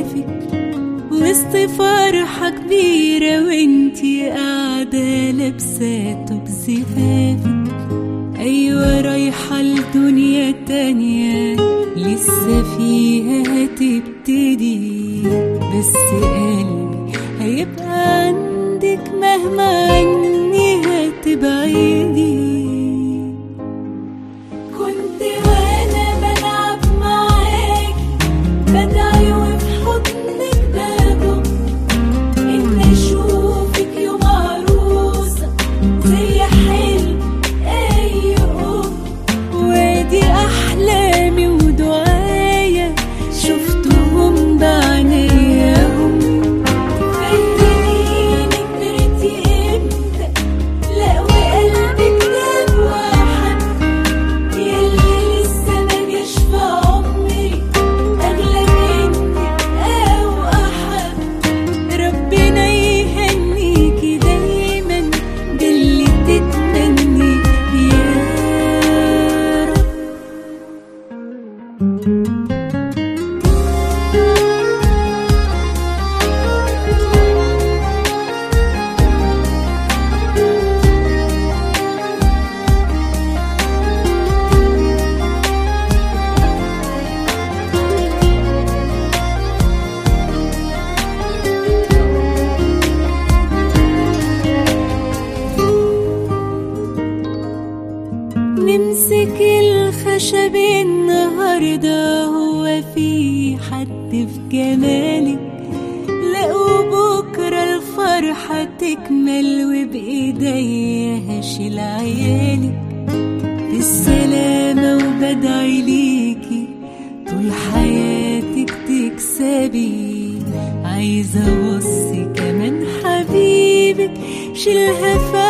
شافك وسط فرحة كبيرة وانتي قاعدة لابسة توب زفافك أيوة رايحة لدنيا تانية لسه فيها هتبتدي بس قلبي هيبقى عندك مهما عني هتبعدي كنت وانا بلعب معاكي بدعي وفي حضنك بابه ان اشوفك يوم عروسه زي حلم اي ام وادي احلامي ودعايا شفتهم بعينيهم فاكرين كبرتي امتى لا وقلبك داب واحد يلي لسه ما جاش في عمري اغلى منك او احد ربنا يهنيكي دايما ده اللي تتمني يا رب نمسك الخشب النهاردة هو في حد في جمالك لا وبكرة الفرحة تكمل وبإيديا هشيل عيالك بالسلامة وبدعي ليكي طول حياتك تكسبي عايزة أوصي كمان حبيبك شيلها في